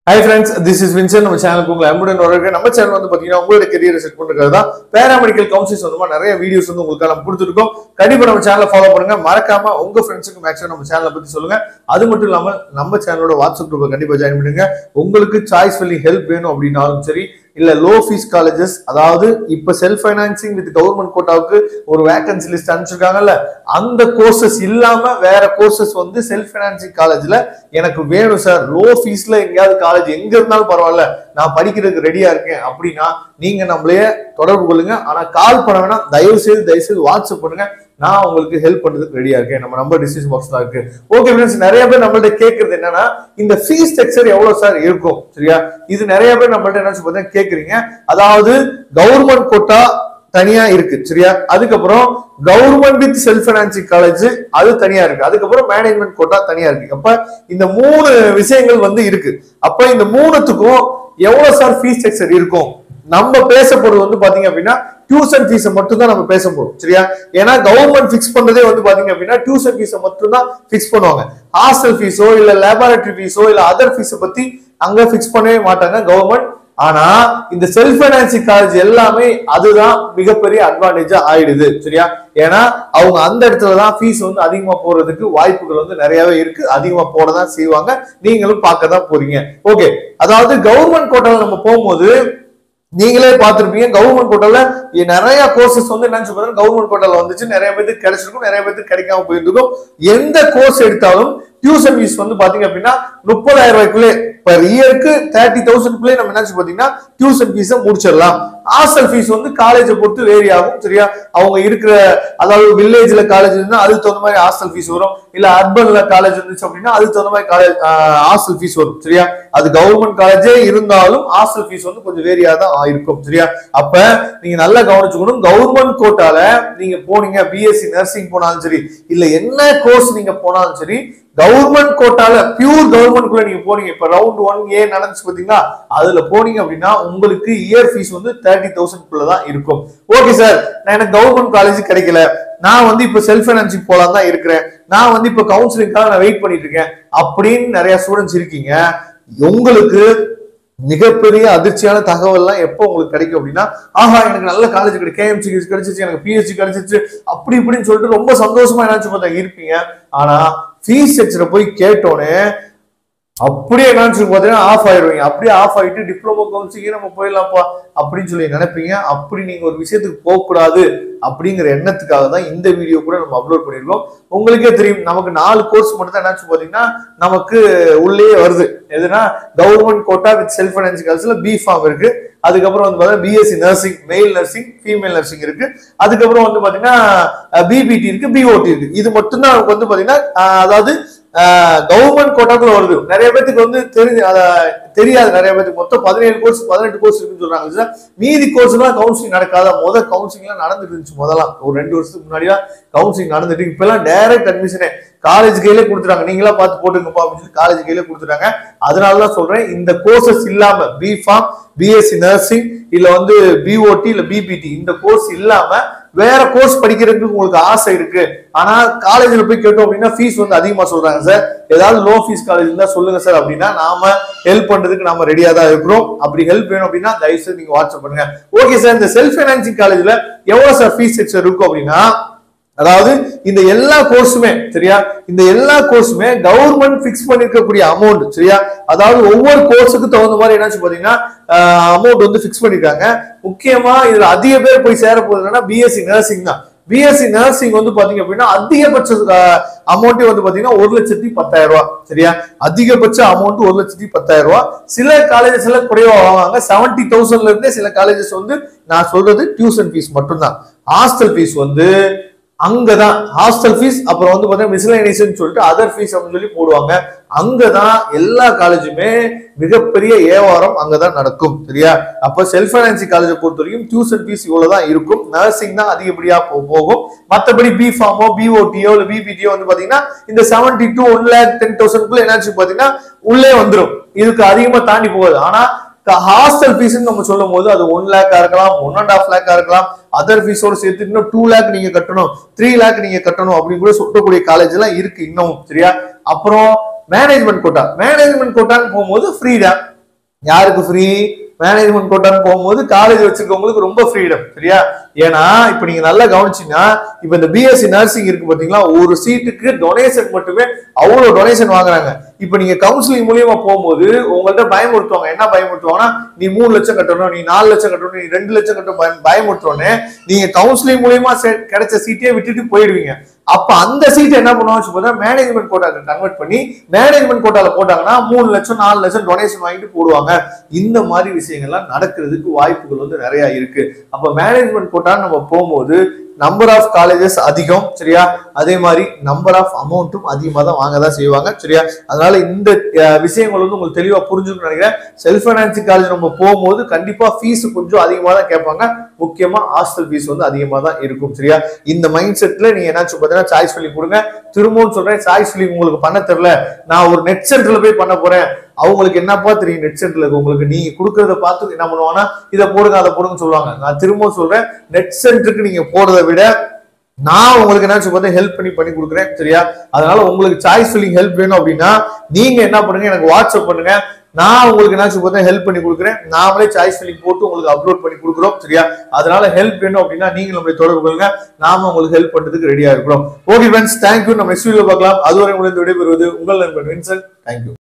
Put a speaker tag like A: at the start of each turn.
A: hi friends this is Vinson நம்ம சேனலுக்கு உங்களை அன்புடன் வரவேற்க நம்ம சேனல் வந்து பாத்தீங்கன்னா உங்களோட கெரியரை செட் பண்றது தான் பேராமெடிக்கல் கவுன்சில் சொந்தமா நிறைய வீடியோஸ் வந்து உங்களுக்கு நம்ம கொடுத்துருக்கோம் கண்டிப்பா நம்ம சேனலை ஃபாலோ பண்ணுங்க மறக்காம உங்க ஃப்ரெண்ட்ஸுக்கு மேக்ஸிமம் நம்ம சேனலை பத்தி சொல்லுங்க அது மட்டும் இல்லாம நம்ம சேனலோட வாட்ஸ்அப் குரூப்பை கண்டிப்பா ஜாயின் பண்ணுங்க உங்களுக்கு சாய்ஸ் ஃபில்லிங் ஹெல்ப் வேணும் அப்படின்னாலும் சரி இல்ல லோ ஃபீஸ் காலேஜஸ் அதாவது இப்ப செல்ஃப் ஃபைனான்சிங் வித் கவர்மெண்ட் கோட்டாவுக்கு ஒரு வேகன்சி லிஸ்ட் அனுப்பிச்சிருக்காங்கல்ல அந்த கோர்சஸ் இல்லாம வேற கோர்சஸ் வந்து செல்ஃப் ஃபைனான்சிங் காலேஜ்ல எனக்கு வேணும் சார் லோ ஃபீஸ்ல எங்கேயாவது காலேஜ் எங்க இருந்தாலும் பரவாயில்ல நான் படிக்கிறதுக்கு ரெடியா இருக்கேன் அப்படின்னா நீங்க நம்மளையே தொடர்பு கொள்ளுங்க ஆனா கால் பண்ண வேணாம் தயவு செய்து தயவு செய்து வாட்ஸ்அப் பண்ணுங்க நான் உங்களுக்கு ஹெல்ப் பண்றதுக்கு ரெடியா இருக்கேன் நம்ம நம்பர் டிஸ்கிரிப்ஷன் பாக்ஸ் தான் இருக்கு ஓகே ஃப்ரெண்ட்ஸ் நிறைய பேர் நம்மள்ட்ட கேட்கறது என்னன்னா இந்த ஃபீஸ் ஸ்ட்ரக்சர் எவ்வளவு சார் இருக்கும் சரியா இது நிறைய பேர் நம்மள்ட்ட என்ன பார்த்தீங்கன்னா கேக்குறீங்க அதாவது கவர்மெண்ட் கோட்டா தனியா இருக்கு சரியா அதுக்கப்புறம் government with self financing college அது தனியா இருக்கு அதுக்கப்புறம் மேனேஜ்மெண்ட் கோட்டா தனியா இருக்கு அப்ப இந்த மூணு விஷயங்கள் வந்து இருக்கு அப்ப இந்த மூணுத்துக்கும் எவ்வளவு சார் ஃபீஸ் ஸ்ட்ரக்சர் இருக்கும் நம்ம பேச போறது வந்து பாத்தீங்க அப்படின்னா டியூஷன் ஃபீஸ் மட்டும் தான் நம்ம பேச போறோம் சரியா ஏன்னா கவர்மெண்ட் ஃபிக்ஸ் பண்றதே வந்து பாத்தீங்க அப்படின்னா டியூஷன் ஃபீஸ் மட்டும் தான் ஃபிக்ஸ் பண்ணுவாங்க ஹாஸ்டல் ஃபீஸோ இல்ல லேபரட்டரி ஃபீஸோ இல்ல அதர் ஃபீஸ பத்தி அங்க ஃபிக்ஸ் பண்ணவே மாட்டாங்க கவர்மெண்ட் ஆனா இந்த செல்ஃப் ஃபைனான்சிங் காலேஜ் எல்லாமே அதுதான் மிகப்பெரிய அட்வான்டேஜா ஆயிடுது சரியா ஏன்னா அவங்க அந்த இடத்துல தான் ஃபீஸ் வந்து அதிகமா போறதுக்கு வாய்ப்புகள் வந்து நிறையவே இருக்கு அதிகமா போட தான் செய்வாங்க நீங்களும் பார்க்க தான் போறீங்க ஓகே அதாவது கவர்மெண்ட் கோட்டால நம்ம போகும்போது நீங்களே பார்த்திருப்பீங்க கவர்மெண்ட் கோட்டால நிறைய கோர்சஸ் வந்து என்னன்னு சொல்றாங்க கவர்மெண்ட் கோட்டால வந்துச்சு நிறைய பேருக்கு கிடைச்சிருக்கும் நிறைய பேருக்கு கிடைக்காம போயிருக்கும் எந்த கோர்ஸ் எடுத்தாலும் டியூஷன் ஃபீஸ் வந்து பாத்தீங்க அப்படின்னா முப்பதாயிரம் ரூபாய்க்குள்ளே பர் இயருக்கு தேர்ட்டி தௌசண்ட்குள்ளே நம்ம என்ன பாத்தீங்கன்னா டியூஷன் ஃபீஸை முடிச்சிடலாம் ஹாஸ்டல் ஃபீஸ் வந்து காலேஜை பொறுத்து வேரி ஆகும் சரியா அவங்க இருக்கிற அதாவது வில்லேஜ்ல காலேஜ் இருந்தா அதுக்கு தகுந்த மாதிரி ஹாஸ்டல் ஃபீஸ் வரும் இல்ல அர்பன்ல காலேஜ் இருந்துச்சு அப்படின்னா அதுக்கு தகுந்த மாதிரி காலேஜ் ஹாஸ்டல் ஃபீஸ் வரும் சரியா அது கவர்மெண்ட் காலேஜே இருந்தாலும் ஹாஸ்டல் ஃபீஸ் வந்து கொஞ்சம் வேரியா தான் இருக்கும் சரியா அப்ப நீங்க நல்லா கவனிச்சுக்கணும் கவர்மெண்ட் கோட்டால நீங்க போனீங்க பிஎஸ்சி நர்சிங் போனாலும் சரி இல்ல என்ன கோர்ஸ் நீங்க போனாலும் சரி கவர்மெண்ட் கோட்டால பியூர் கவர்மெண்ட் குள்ள நீங்க போனீங்க இப்ப ரவுண்ட் ஒன் ஏ நடந்துச்சு பாத்தீங்கன்னா அதுல போனீங்க அப்படின்னா உங்களுக்கு இயர் ஃபீஸ் வந்து தேர்ட்டி தௌசண்ட் குள்ளதான் இருக்கும் ஓகே சார் நான் எனக்கு கவர்மெண்ட் காலேஜ் கிடைக்கல நான் வந்து இப்ப செல்ஃப் ஃபைனான்சிங் போலாம் தான் இருக்கிறேன் நான் வந்து இப்ப கவுன்சிலிங்காக நான் வெயிட் பண்ணிட்டு இருக்கேன் அப்படின்னு நிறைய ஸ்டூடெண்ட்ஸ் இருக்கீங்க உங்களுக்கு மிகப்பெரிய அதிர்ச்சியான தகவல்லாம் எப்போ உங்களுக்கு கிடைக்கும் அப்படின்னா ஆஹா எனக்கு நல்ல காலேஜ் கிடைக்கும் கேஎம்சி கிடைச்சிச்சு எனக்கு பிஹெச்சி கிடைச்சிச்சு அப்படி இப்படின்னு சொல்லிட்டு ரொம்ப சந்தோஷமா என்னாச்சு பார்த்தா இருப்பீங்க ஆனா ஃபீஸ் ஸ்ட்ரக்சரை போய் கேட்டோன்னே அப்படியே என்னாச்சு பார்த்தீங்கன்னா ஆஃப் ஆயிடுவீங்க அப்படியே ஆஃப் ஆயிட்டு டிப்ளமோ கவுன்சிலிங்கே நம்ம போயிடலாம்ப்பா அப்படின்னு சொல்லி நினைப்பீங்க அப்படி நீங்க ஒரு விஷயத்துக்கு போகக்கூடாது அப்படிங்கிற எண்ணத்துக்காக தான் இந்த வீடியோ கூட நம்ம அப்லோட் பண்ணியிருக்கோம் உங்களுக்கே தெரியும் நமக்கு நாலு கோர்ஸ் மட்டும் தான் என்னாச்சு பார்த்தீங்கன்னா நமக்கு உள்ளே வருது எதுனா government quota with self finance காலேஜ்ல பி ஃபார்ம் இருக்கு அதுக்கப்புறம் வந்து பார்த்தீங்கன்னா BSc nursing male nursing female nursing இருக்கு அதுக்கப்புறம் வந்து பார்த்தீங்கன்னா பிபிடி இருக்கு பிஓடி இருக்கு இது மட்டும்தான் நமக்கு வந்து பார்த்தீங்கன்னா அஹ், அதாவது கவர்மெண்ட் கோட்டாக்குள்ள வருது நிறைய பேத்துக்கு வந்து தெரிஞ்சு அத தெரியாது நிறைய பேத்துக்கு மொத்தம் பதினேழு கோர்ஸ் பதினெட்டு கோர்ஸ் இருக்குன்னு சொல்றாங்க சார் மீதி கோர்ஸ் எல்லாம் கவுன்சிலிங் நடக்காத முத கவுன்சிலிங் எல்லாம் நடந்துட்டு இருந்துச்சு முதலாம் ஒரு ரெண்டு வருஷத்துக்கு முன்னாடிலாம் கவுன்சிலிங் நடந்துட்டு இப்ப எல்லாம் டைரக்ட் அட்மிஷனே காலேஜ் கையில கொடுத்துறாங்க நீங்களா பார்த்து போட்டுங்கப்பா அப்படின்னு சொல்லி காலேஜ் கையில கொடுத்துட்டாங்க அதனாலதான் சொல்றேன் இந்த கோர்சஸ் இல்லாம பி ஃபார்ம் பிஎஸ்சி நர்சிங் இல்ல வந்து பிஓடி இல்ல பிபிடி இந்த கோர்ஸ் இல்லாம வேற கோர்ஸ் படிக்கிறதுக்கு உங்களுக்கு ஆசை இருக்கு ஆனா காலேஜ்ல போய் கேட்டோம் அப்படின்னா ஃபீஸ் வந்து அதிகமா சொல்றாங்க சார் ஏதாவது லோ ஃபீஸ் காலேஜ் இருந்தா சொல்லுங்க சார் அப்படின்னா நாம ஹெல்ப் பண்றதுக்கு நாம ரெடியா தான் இருக்கிறோம் அப்படி ஹெல்ப் வேணும் அப்படின்னா தயவு செய்து நீங்க வாட்ஸ்அப் பண்ணுங்க ஓகே சார் இந்த செல்ஃப் ஃபைனான்சிங் காலேஜ்ல எவ்வளவு சார் ஃபீஸ் ஸ்ட்ரக்சர் இருக்கும் அப்படின்னா அதாவது இந்த எல்லா கோர்ஸுமே சரியா இந்த எல்லா கோர்ஸுமே கவர்மெண்ட் பிக்ஸ் பண்ணிருக்கக்கூடிய அமௌண்ட் சரியா அதாவது ஒவ்வொரு கோர்ஸுக்கு தகுந்த மாதிரி என்னாச்சு பாத்தீங்கன்னா அமௌண்ட் வந்து பிக்ஸ் பண்ணிருக்காங்க முக்கியமா இதுல அதிக பேர் போய் சேர போகுதுன்னா பிஎஸ்சி நர்சிங் தான் பிஎஸ்சி நர்சிங் வந்து பாத்தீங்க அப்படின்னா அதிகபட்ச அமௌண்ட்டே வந்து பாத்தீங்கன்னா ஒரு லட்சத்தி பத்தாயிரம் ரூபாய் சரியா அதிகபட்ச அமௌண்ட் ஒரு லட்சத்தி பத்தாயிரம் ரூபாய் சில காலேஜஸ் எல்லாம் குறைவா வாங்குவாங்க செவன்டி தௌசண்ட்ல இருந்தே சில காலேஜஸ் வந்து நான் சொல்றது டியூஷன் ஃபீஸ் மட்டும்தான் ஹாஸ்டல் ஃபீஸ் வந்து அங்கதான் ஹாஸ்டல் ஃபீஸ் அப்புறம் வந்து பாத்தீங்கன்னா மிஸ்லேனியேஷன் சொல்லிட்டு அதர் ஃபீஸ் அப்படின்னு சொல்லி போடுவாங்க அங்கதான் எல்லா காலேஜுமே மிகப்பெரிய ஏவாரம் அங்கதான் நடக்கும் சரியா அப்ப செல்ஃப் ஃபைனான்சிங் காலேஜை பொறுத்த வரைக்கும் டியூஷன் ஃபீஸ் இவ்வளவுதான் இருக்கும் நர்சிங் தான் அதிகப்படியா போ- போகும் மத்தபடி பி ஃபார்மோ பிஓடியோ இல்ல பிபிடியோ வந்து பாத்தீங்கன்னா இந்த seventy two one lakh ten தௌசண்ட்குள்ள என்னாச்சு பாத்தீங்கன்னா உள்ளே வந்துரும் இதுக்கு அதிகமா தாண்டி போகுது ஆனா ஹாஸ்டல் ஃபீஸ் நம்ம சொல்லும் போது அது ஒன் லேக்கா இருக்கலாம் ஒன் அண்ட் ஆஃப் லேக்கா இருக்கலாம் அதர் ஃபீஸோட சேர்த்து இன்னும் டூ லேக் நீங்க கட்டணும் த்ரீ லேக் நீங்க கட்டணும் அப்படின்னு கூட சொல்லக்கூடிய காலேஜ் எல்லாம் இருக்கு இன்னும் சரியா அப்புறம் மேனேஜ்மெண்ட் கோட்டா மேனேஜ்மெண்ட் கோட்டான்னு போகும்போது ஃப்ரீ தான் யாருக்கு ஃப்ரீ மேனேஜ்மெண்ட் கோட்டான்னு போகும்போது காலேஜ் வச்சிருக்கவங்களுக்கு ரொம்ப ஃப்ரீடம் சரியா ஏன்னா இப்ப நீங்க நல்லா கவனிச்சீங்கன்னா இப்ப இந்த பிஎஸ்சி நர்சிங் இருக்கு பாத்தீங்களா ஒரு சீட்டுக்கு டொனேஷன் மட்டுமே அவ்வளவு டொனேஷன் வாங்குறாங்க இப்ப நீங்க கவுன்சிலிங் மூலியமா போகும்போது உங்கள்ட்ட பயமுறுத்துவாங்க என்ன பயமுறுத்துவாங்கன்னா நீ மூணு லட்சம் கட்டணும் நீ நாலு லட்சம் கட்டணும் நீ ரெண்டு லட்சம் கட்டணும் பயம் பயமுறுத்துறோன்னே நீங்க கவுன்சிலிங் மூலியமா செ- கிடைச்ச சீட்டே விட்டுட்டு போயிடுவீங்க அப்ப அந்த சீட் என்ன பண்ணுவாங்க பார்த்தா மேனேஜ்மெண்ட் கோட்டாக்கு கன்வெர்ட் பண்ணி மேனேஜ்மெண்ட் கோட்டால போட்டாங்கன்னா மூணு லட்சம் நாலு லட்சம் டொனேஷன் வாங்கிட்டு போடுவாங்க இந்த மாதிரி விஷயங்கள்லாம் நடக்கிறதுக்கு வாய்ப்புகள் வந்து நிறைய இருக்கு அப்ப மேனேஜ்மெண்ட் கோட்டான்னு நம்ம போகும்போது நம்பர் ஆஃப் காலேஜஸ் அதிகம் சரியா அதே மாதிரி நம்பர் ஆஃப் அமௌண்ட்டும் அதிகமாக தான் வாங்க தான் செய்வாங்க சரியா அதனால இந்த அஹ், விஷயங்கள் வந்து உங்களுக்கு தெளிவா புரிஞ்சுக்கணும்னு நினைக்கிறேன் செல்ஃப் ஃபைனான்சிங் காலேஜ் நம்ம போகும்போது கண்டிப்பா ஃபீஸ் கொஞ்சம் அதிகமாக தான் கேட்பாங்க முக்கியமா ஹாஸ்டல் ஃபீஸ் வந்து அதிகமாக தான் இருக்கும் சரியா இந்த மைண்ட் செட்ல நீங்க என்னாச்சும் பார்த்தீங்கன்னா சாய்ஸ் ஃபில்லிங் கொடுங்க திரும்பவும் சொல்றேன் சாய்ஸ் ஃபில்லிங் உங்களுக்கு பண்ண தெரியல நான் ஒரு நெட் சென்டர்ல போய் பண்ண போறேன் அவங்களுக்கு என்னப்பா தெரியும் நெட் சென்டர்ல உங்களுக்கு நீங்க கொடுக்கறத பார்த்து என்ன பண்ணுவாங்கன்னா இதை போடுங்க அதை போடுங்கன்னு சொல்லுவாங்க நான் திரும்பவும் சொல்றேன் நெட் சென்டருக்கு நீங்க போறதை விட நான் உங்களுக்கு என்ன பார்த்தா ஹெல்ப் பண்ணி பண்ணி கொடுக்குறேன் சரியா அதனால உங்களுக்கு சாய்ஸ் ஃபில்லிங் ஹெல்ப் வேணும் அப்படின்னா நீங்க என்ன பண்ணுங்க எனக்கு வாட்ஸ்அப் பண்ணுங்க நான் உங்களுக்கு என்ன பார்த்தா ஹெல்ப் பண்ணி கொடுக்குறேன் நாமளே சாய்ஸ் ஃபில்லிங் போட்டு உங்களுக்கு அப்லோட் பண்ணி கொடுக்குறோம் சரியா அதனால ஹெல்ப் வேணும் அப்படின்னா நீங்க நம்மளை தொடர்பு கொள்ளுங்க நாம உங்களுக்கு ஹெல்ப் பண்றதுக்கு ரெடியா இருக்கிறோம் ஓகே ஃப்ரெண்ட்ஸ் தேங்க்யூ நம்ம நெக்ஸ்ட் வீடியோ பார்க்கலாம் அதுவரை உங்களுக்கு விடைபெறுவது உங்கள் நண்பன் வின்சன் தேங்க்யூ